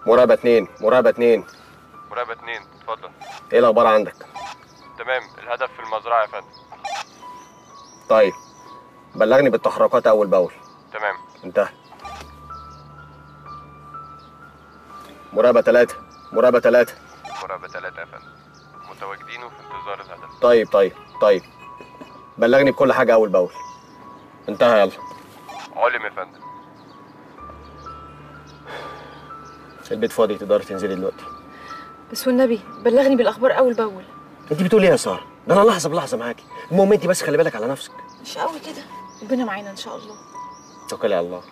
مراقبة اتنين مراقبة اتنين مراقبة اتنين اتفضل ايه الأخبار عندك؟ تمام الهدف في المزرعة يا فندم طيب بلغني بالتحركات أول بأول تمام انتهى مراقبة تلاتة مراقبة تلاتة مراقبة تلاتة يا فندم متواجدين وفي انتظار الهدف طيب طيب طيب بلغني بكل حاجة أول بأول انتهى يلا علم يا فندم البيت فاضي تقدري تنزلي دلوقتي بس والنبي بلغني بالاخبار اول باول انت بتقولي ايه يا ساره ده انا لحظه بلحظه معاكي المهم انت بس خلي بالك على نفسك مش قوي كده ربنا معانا ان شاء الله توكلي على الله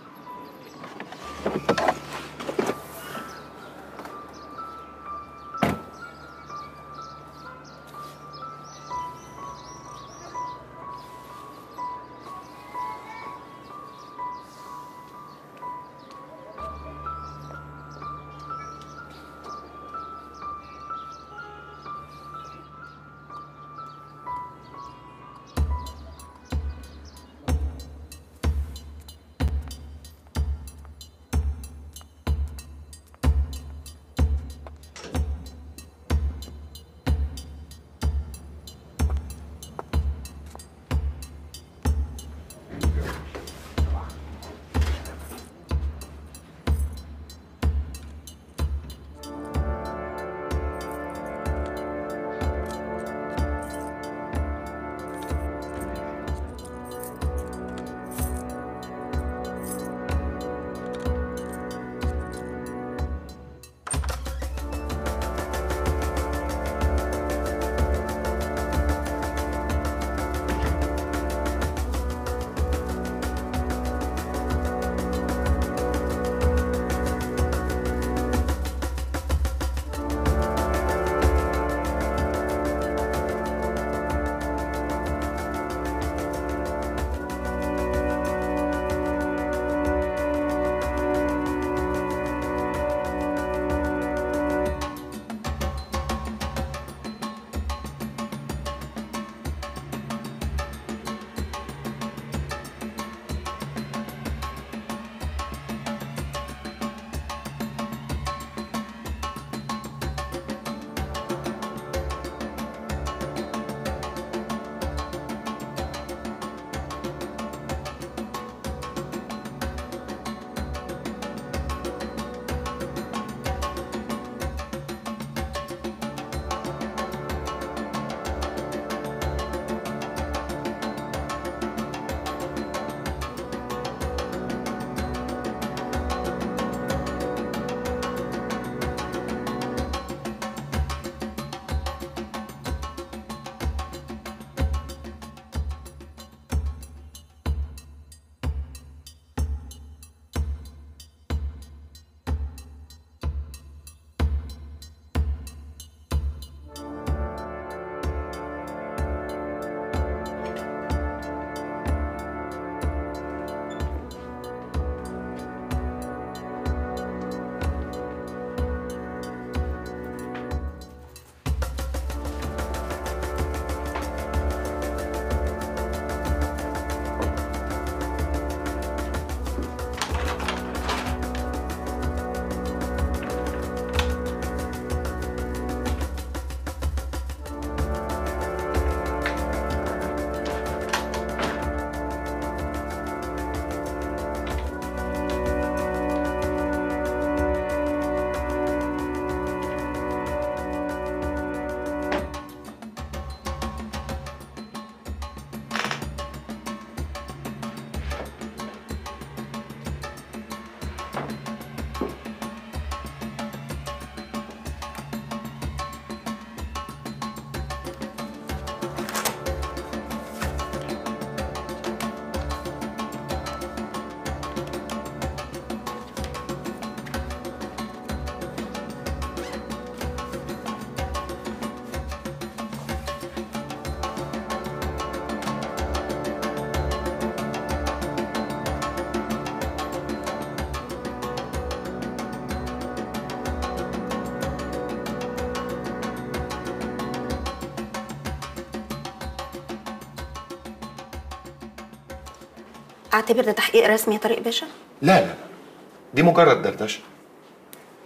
اعتبر ده تحقيق رسمي يا طارق باشا لا لا لا دي مجرد دردشه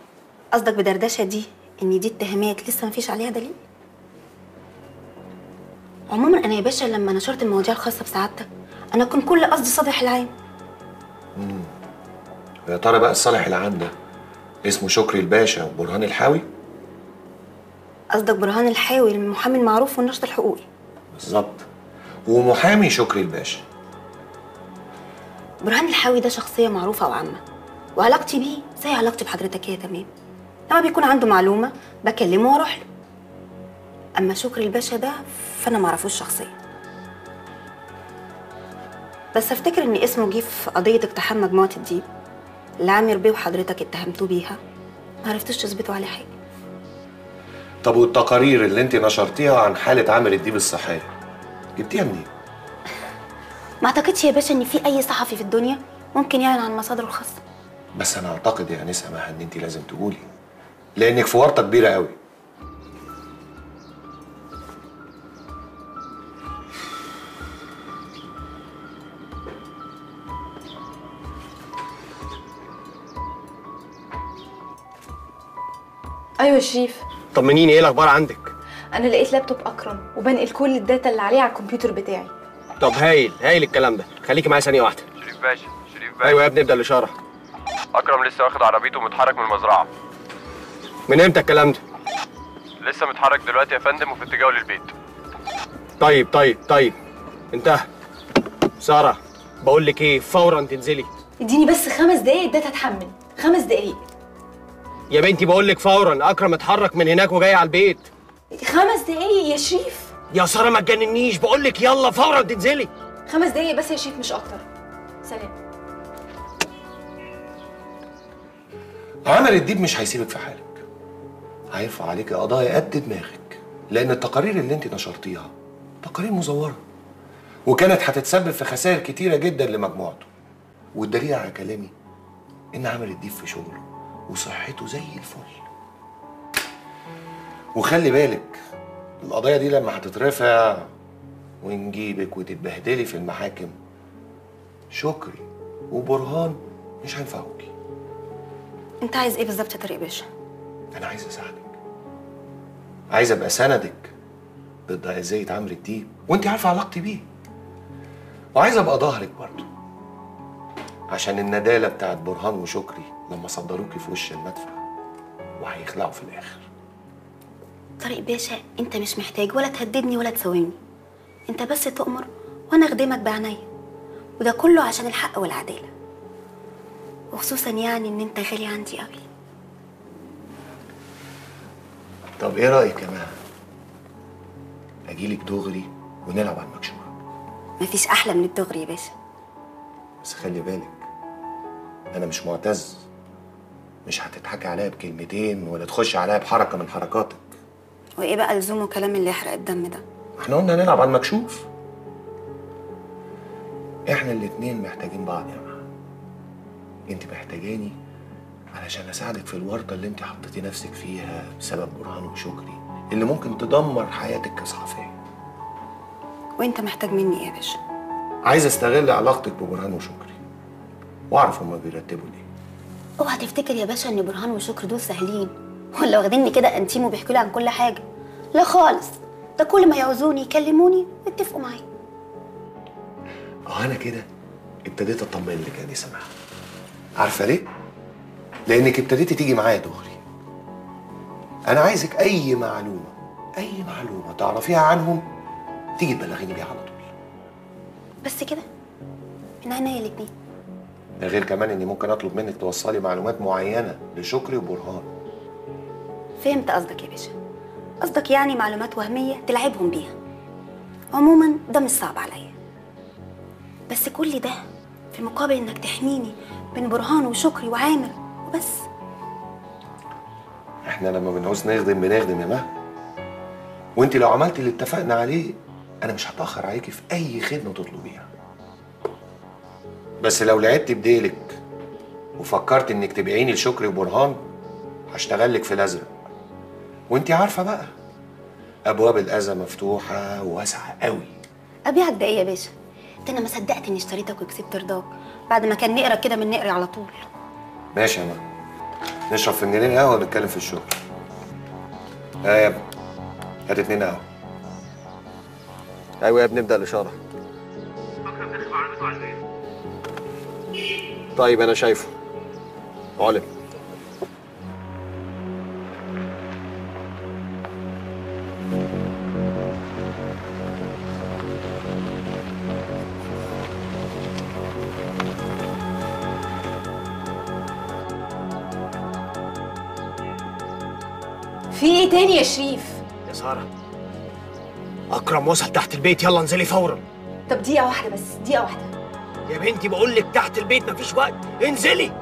قصدك بدردشه دي ان دي اتهامات لسه مفيش عليها دليل عموما انا يا باشا لما نشرت المواضيع الخاصه بسعادتك انا كان كل قصدي صالح العام يا ترى بقى الصالح العام ده اسمه شكري الباشا وبرهان الحاوي قصدك برهان الحاوي المحامي المعروف والنشط الحقوقي بالظبط ومحامي شكري الباشا برهان الحاوي ده شخصيه معروفه وعامه وعلاقتي بيه زي علاقتي بحضرتك كده تمام لما بيكون عنده معلومه بكلمه واروح له اما شكري الباشا ده فانا معرفوش شخصيا بس افتكر ان اسمه جه في قضيه اقتحام مجموعه الديب اللي عامر بيه وحضرتك اتهمتوه بيها ما عرفتوش تثبتوا عليه حاجه طب والتقارير اللي انت نشرتيها عن حالة عامر الديب الصحية جبتيها منين؟ ما اعتقدش يا باشا ان في اي صحفي في الدنيا ممكن يعلن عن مصادره الخاصه بس انا اعتقد يا انسه سماح ان انت لازم تقولي لانك في ورطة كبيرة قوي ايوه يا شريف طمنيني ايه الاخبار عندك انا لقيت لابتوب اكرم وبنقل كل الداتا اللي عليه على الكمبيوتر بتاعي طب هايل هايل الكلام ده خليكي معايا ثانيه واحده شريف باشا شريف باشا ايوه يا ابني ابدا الاشاره اكرم لسه واخد عربيته ومتحرك من المزرعه من امتى الكلام ده لسه متحرك دلوقتي يا فندم وفي اتجاهه للبيت طيب طيب طيب انتهى ساره بقول لك ايه فورا تنزلي اديني بس خمس دقايق الداتا تحمل خمس دقايق يا بنتي بقول لك فورا اكرم اتحرك من هناك وجاي على البيت خمس دقايق يا شريف يا ساره ما تجننيش بقول لك يلا فورا تنزلي خمس دقايق بس يا شريف مش اكتر سلام عامر الديب مش هيسيبك في حالك هيرفع عليك قضايا قد دماغك لان التقارير اللي انت نشرتيها تقارير مزوره وكانت هتتسبب في خسائر كتيره جدا لمجموعته والدليل على كلامي ان عامر الديب في شغله وصحته زي الفل وخلي بالك القضايا دي لما هتترفع ونجيبك وتتبهدلي في المحاكم شكري وبرهان مش هينفعوكي انت عايز ايه بالظبط يا طارق باشا انا عايز اساعدك عايز ابقى سندك ضد اذية عمرو الديب وانت عارفه علاقتي بيه وعايز ابقى ظهرك برضه عشان الندالة بتاعت برهان وشكري لما صدروكي في وش المدفع وهيخلعوا في الاخر طارق باشا انت مش محتاج ولا تهددني ولا تساومني انت بس تؤمر وانا اخدمك بعناية وده كله عشان الحق والعدالة وخصوصا يعني ان انت غالي عندي قوي طب ايه رايك يا مها اجيلك دغري ونلعب على المكشوف مفيش احلى من الدغري يا باشا بس خلي بالك انا مش معتز مش هتضحكي عليا بكلمتين ولا تخشي عليا بحركه من حركاتك وايه بقى لزوم وكلام اللي يحرق الدم ده احنا قلنا نلعب على المكشوف احنا الاتنين محتاجين بعض يا مها انت محتاجاني علشان اساعدك في الورطه اللي انت حطيتي نفسك فيها بسبب برهان وشكري اللي ممكن تدمر حياتك كصحفيه وانت محتاج مني ايه يا باشا عايز استغل علاقتك ببرهان وشكري واعرف هما بيرتبوا ليه اوعى تفتكر يا باشا ان برهان وشكر دول سهلين ولا واخديني كده انتيم وبيحكوا لي عن كل حاجه لا خالص ده كل ما يعوزوني يكلموني ويتفقوا معايا اه انا كده ابتديت اطمن لك يا دي سماح عارفه ليه لانك ابتديتي تيجي معايا دغري انا عايزك اي معلومه اي معلومه تعرفيها عنهم تيجي تبلغيني بيها على طول بس كده من عينيا الاتنين ده غير كمان اني ممكن اطلب منك توصلي معلومات معينه لشكري وبرهان فهمت قصدك يا باشا قصدك يعني معلومات وهميه تلعبهم بيها عموما ده مش صعب عليا بس كل ده في مقابل انك تحميني من برهان وشكري وعامر وبس احنا لما بنعوز نخدم بنخدم يا مها وانت لو عملتي اللي اتفقنا عليه انا مش هتاخر عليكي في اي خدمه تطلبيها بس لو لعبت بديلك وفكرت انك تبيعيني لشكري وبرهان هشتغل لك في الازرق وانت عارفه بقى ابواب الاذى مفتوحه وواسعه قوي ابيعك ده ايه يا باشا ده انا ما صدقت اني اشتريتك وكسبت رضاك بعد ما كان نقرا كده من نقري على طول ماشي يا مها نشرب فنجانين قهوه ونتكلم في الشغل ها يا ابني هات اتنين قهوه ايوه يا ابني ابدا الاشاره طيب انا شايفه علم في ايه تاني يا شريف يا ساره اكرم وصل تحت البيت يلا انزلي فورا طب دقيقه واحده بس دقيقه واحده يا بنتي بقول لك تحت البيت مفيش وقت انزلي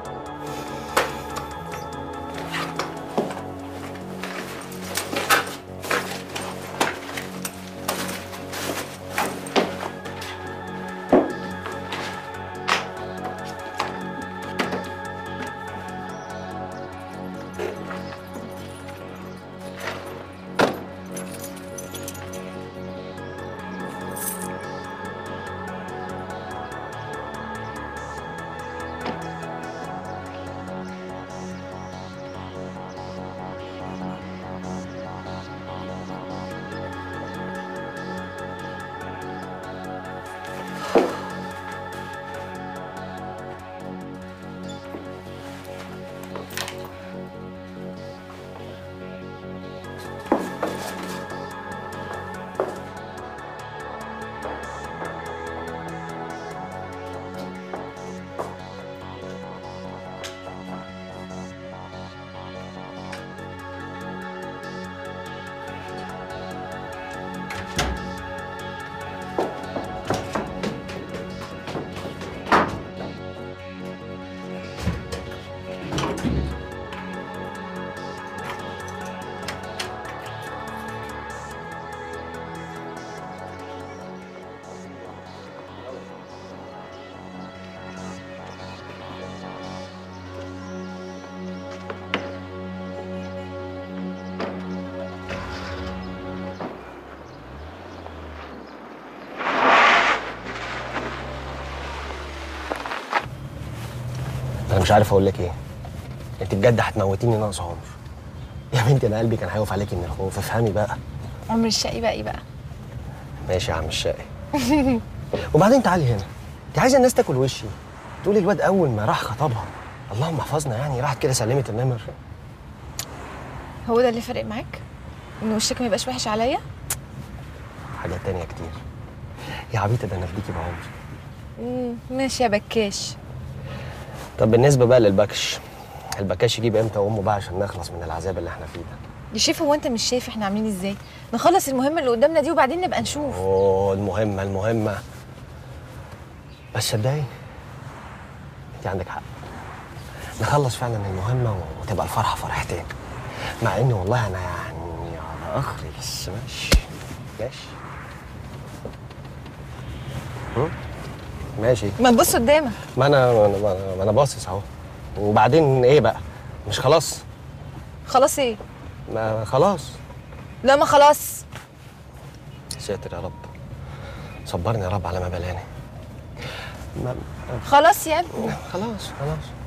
انا مش عارف اقول لك ايه انت بجد هتموتيني ناقص عمر يا بنتي انا قلبي كان هيقف عليكي من الخوف افهمي بقى عمر الشقي بقى ايه بقى ماشي يا عم الشقي وبعدين تعالي هنا انت عايزه الناس تاكل وشي تقولي الواد اول ما راح خطبها اللهم احفظنا يعني راحت كده سلمت النمر هو ده اللي فرق معاك ان وشك ما يبقاش وحش عليا حاجات تانية كتير يا عبيطه ده انا فديكي بعمري مم، ماشي يا بكاش طب بالنسبه بقى للبكش البكاش يجيب امتى امه بقى عشان نخلص من العذاب اللي احنا فيه ده يا شيف هو انت مش شايف احنا عاملين ازاي نخلص المهمه اللي قدامنا دي وبعدين نبقى نشوف اوه المهمه المهمه بس صدقني انت عندك حق نخلص فعلا المهمه وتبقى الفرحه فرحتين مع اني والله انا يعني على اخري بس ماشي ماشي هم؟ ماشي ما تبص قدامك ما انا ما انا, ما أنا باصص اهو وبعدين ايه بقى مش خلاص خلاص ايه ما خلاص لا ما خلاص ساتر يا رب صبرني يا رب على ما بلاني ما خلاص يا ابني خلاص خلاص